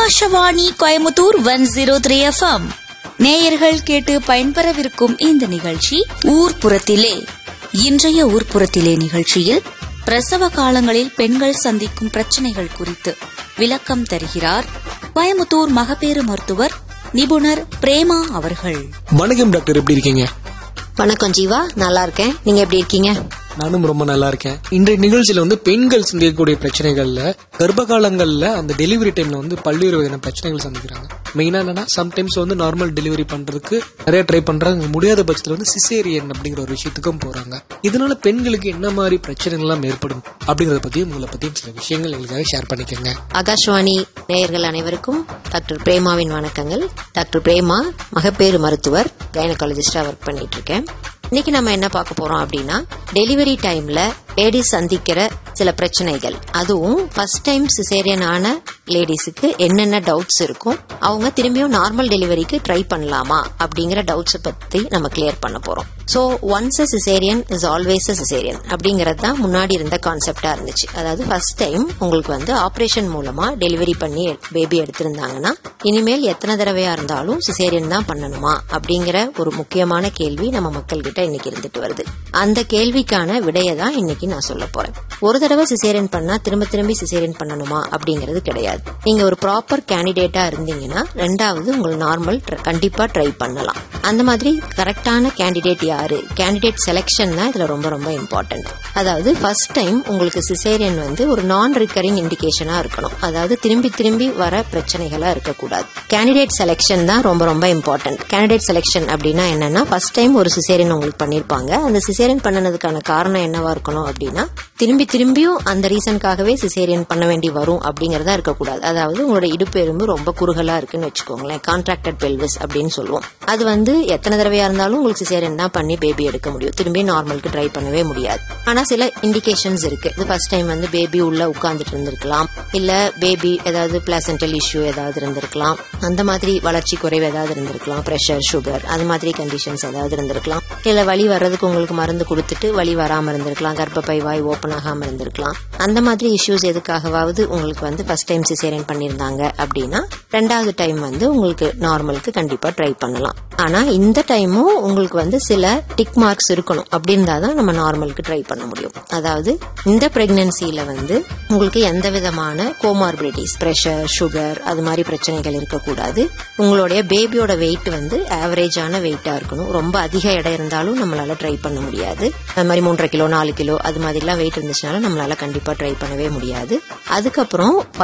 Akashvani Coimbatore one zero three FM நேயர்கள் கேட்டு பயன்பெறவிருக்கும் இந்த நிகழ்ச்சி ஊர்ப்புறத்திலே இன்றைய ஊர்ப்புறத்திலே நிகழ்ச்சியில் பிரசவ காலங்களில் பெண்கள் சந்திக்கும் பிரச்சனைகள் குறித்து விளக்கம் தருகிறார் கோயமுத்தூர் மகப்பேறு மருத்துவர் நிபுணர் பிரேமா அவர்கள் வணக்கம் டாக்டர் எப்படி இருக்கீங்க வணக்கம் ஜீவா நல்லா இருக்கேன் நீங்க எப்படி இருக்கீங்க நானும் ரொம்ப நல்லா இருக்கேன் இன்றைய நிகழ்ச்சியில வந்து பெண்கள் சந்திக்கக்கூடிய பிரச்சனைகள்ல கர்ப்ப காலங்கள்ல அந்த டெலிவரி டைம்ல வந்து பல்வேறு வகையான பிரச்சனைகள் சந்திக்கிறாங்க மெயினா என்னன்னா சம்டைம்ஸ் வந்து நார்மல் டெலிவரி பண்றதுக்கு நிறைய ட்ரை பண்றாங்க முடியாத பட்சத்துல வந்து சிசேரியன் அப்படிங்கிற ஒரு விஷயத்துக்கும் போறாங்க இதனால பெண்களுக்கு என்ன மாதிரி பிரச்சனைகள் எல்லாம் ஏற்படும் அப்படிங்கறத பத்தியும் உங்களை பத்தியும் சில விஷயங்கள் எங்களுக்காக ஷேர் பண்ணிக்கோங்க ஆகாஷ்வாணி நேயர்கள் அனைவருக்கும் டாக்டர் பிரேமாவின் வணக்கங்கள் டாக்டர் பிரேமா மகப்பேறு மருத்துவர் கைனகாலஜிஸ்டா ஒர்க் பண்ணிட்டு இருக்கேன் இன்னைக்கு நம்ம என்ன பார்க்க போறோம் அப்படின்னா டெலிவரி டைம்ல லேடிஸ் சந்திக்கிற சில பிரச்சனைகள் அதுவும் ஃபர்ஸ்ட் டைம் சிசேரியன் ஆன லேடிஸுக்கு என்னென்ன டவுட்ஸ் இருக்கும் அவங்க திரும்பியும் நார்மல் டெலிவரிக்கு ட்ரை பண்ணலாமா அப்படிங்கிற டவுட்ஸை பத்தி நம்ம கிளியர் பண்ண போறோம் so once uh caesarean is always uh caesarean அப்படிங்கிறது தான் முன்னாடி இருந்த கான்செப்டா இருந்துச்சு அதாவது ஃபர்ஸ்ட் டைம் உங்களுக்கு வந்து ஆப்ரேஷன் மூலமா டெலிவரி பண்ணி பேபி எடுத்திருந்தாங்கன்னா இனிமேல் எத்தனை தடவையா இருந்தாலும் சிசேரியன் தான் பண்ணணுமா அப்படிங்கிற ஒரு முக்கியமான கேள்வி நம்ம மக்கள் கிட்ட இன்னைக்கு இருந்துட்டு வருது அந்த கேள்விக்கான விடையை தான் இன்னைக்கு நான் சொல்ல போறேன் ஒரு தடவை சிசேரியன் பண்ணா திரும்ப திரும்பி சிசேரியன் பண்ணணுமா அப்படிங்கிறது கிடையாது நீங்க ஒரு ப்ராப்பர் கேண்டிடேட்டா இருந்தீங்கன்னா ரெண்டாவது உங்கள் நார்மல் கண்டிப்பா ட்ரை பண்ணலாம் அந்த மாதிரி கரெக்டான கேண்டிடேட் யாரு கேண்டிடேட் செலெக்ஷன் தான் இதுல ரொம்ப ரொம்ப இம்பார்ட்டன்ட் அதாவது ஃபர்ஸ்ட் டைம் உங்களுக்கு சிசேரியன் வந்து ஒரு நான் ரிக்கரிங் இண்டிகேஷனா இருக்கணும் அதாவது திரும்பி திரும்பி வர பிரச்சனைகளா இருக்கக்கூடாது கேண்டிடேட் செலெக்ஷன் தான் ரொம்ப ரொம்ப இம்பார்ட்டன்ட் கேண்டிடேட் செலெக்ஷன் அப்படின்னா என்னன்னா ஃபர்ஸ்ட் டைம் ஒரு சிசேரியன் உங்களுக்கு பண்ணிருப்பாங்க அந்த சிசேரியன் பண்ணனதுக்கான காரணம் என்னவா இருக்கணும் அப்படின்னா திரும்பி திரும்பியும் அந்த ரீசனுக்காகவே சிசேரியன் பண்ண வேண்டி வரும் அப்படிங்கறதா இருக்கக்கூடாது அதாவது உங்களோட இடுப்பு எலும்பு ரொம்ப குறுகலா இருக்குன்னு வச்சுக்கோங்களேன் கான்ட்ராக்டட் பெல்விஸ் அப்படின்னு சொல்லுவோம் அது வந்து எத்தனை தடவையா இருந்தாலும் உங்களுக்கு சிசேரியன் தான் பண்ணி பேபி எடுக்க முடியும் திரும்பி நார்மலுக்கு ட்ரை பண்ணவே முடியாது ஆனா சில இண்டிகேஷன்ஸ் இருக்கு இது ஃபர்ஸ்ட் டைம் வந்து பேபி உள்ள உட்கார்ந்துட்டு இருந்திருக்கலாம் இல்ல பேபி ஏதாவது பிளாசென்டல் இஷ்யூ ஏதாவது இருந்திருக்கலாம் அந்த மாதிரி வளர்ச்சி குறைவு ஏதாவது இருந்திருக்கலாம் பிரஷர் சுகர் அது மாதிரி கண்டிஷன்ஸ் ஏதாவது இருந்திருக்கலாம் இல்ல வலி வர்றதுக்கு உங்களுக்கு மருந்து கொடுத்துட்டு வலி வராம இருந்திருக்கலாம் கர்ப்பப்பை வாய் ஓப்பன் ஆகாம இருந்திருக்கலாம் அந்த மாதிரி இஷ்யூஸ் எதுக்காகவாவது உங்களுக்கு வந்து ஃபர்ஸ்ட் டைம் சிசேரியன் பண்ணிருந்தாங்க அப்படின்னா ரெண்டாவது டைம் வந்து உங்களுக்கு நார்மலுக்கு கண்டிப்பா ட்ரை பண்ணலாம் ஆனா இந்த டைமும் உங்களுக்கு வந்து சில டிக் மார்க்ஸ் இருக்கணும் அப்படி இருந்தா தான் நம்ம நார்மலுக்கு ட்ரை பண்ண முடியும் அதாவது இந்த பிரெக்னன்சில வந்து உங்களுக்கு எந்த விதமான கோமார்பிலிட்டிஸ் பிரஷர் சுகர் அது மாதிரி பிரச்சனைகள் இருக்கக்கூடாது உங்களுடைய பேபியோட வெயிட் வந்து ஆவரேஜான வெயிட்டா இருக்கணும் ரொம்ப அதிக எடை இருந்தாலும் நம்மளால ட்ரை பண்ண முடியாது அது மாதிரி மூன்றரை கிலோ நாலு கிலோ அது மாதிரிலாம் வெயிட் இருந்துச்சுனால நம்மளால கண்டிப்பா ட்ரை பண்ணவே முடியாது அதுக்கப்புறம்